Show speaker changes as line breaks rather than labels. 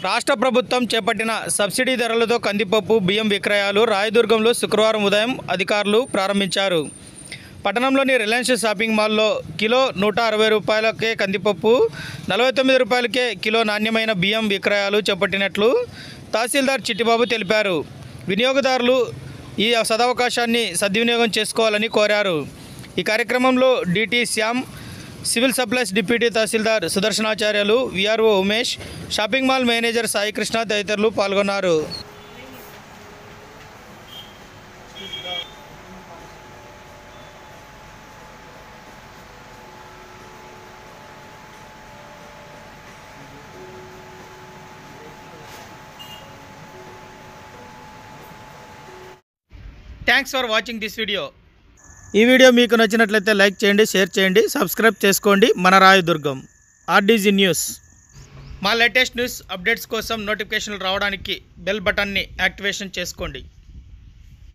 రాష్ట్ర ప్రభుత్వం చేపట్టిన సబ్సిడీ ధరలతో కందిపప్పు బియ్యం విక్రయాలు రాయదుర్గంలో శుక్రవారం ఉదయం అధికారులు ప్రారంభించారు పట్టణంలోని రిలయన్స్ షాపింగ్ మాల్లో కిలో నూట అరవై రూపాయలకే కందిపప్పు నలభై తొమ్మిది రూపాయలకే కిలో నాణ్యమైన బియ్యం విక్రయాలు చేపట్టినట్లు తహసీల్దార్ చిట్టిబాబు తెలిపారు వినియోగదారులు ఈ సదవకాశాన్ని సద్వినియోగం చేసుకోవాలని కోరారు ఈ కార్యక్రమంలో DT Shyam civil supplies deputy tahsildar Sudarshanacharyulu VRO Umesh shopping mall manager Saikrishna తదితరులు పాల్గొన్నారు thanks for watching this video ఈ వీడియో మీకు నచ్చినట్లయితే లైక్ చేయండి షేర్ చేయండి సబ్స్క్రైబ్ చేసుకోండి మన రాయదుర్గం ఆర్డీజీ న్యూస్ మా లేటెస్ట్ న్యూస్ అప్డేట్స్ కోసం నోటిఫికేషన్లు రావడానికి బెల్ బటన్ని యాక్టివేషన్ చేసుకోండి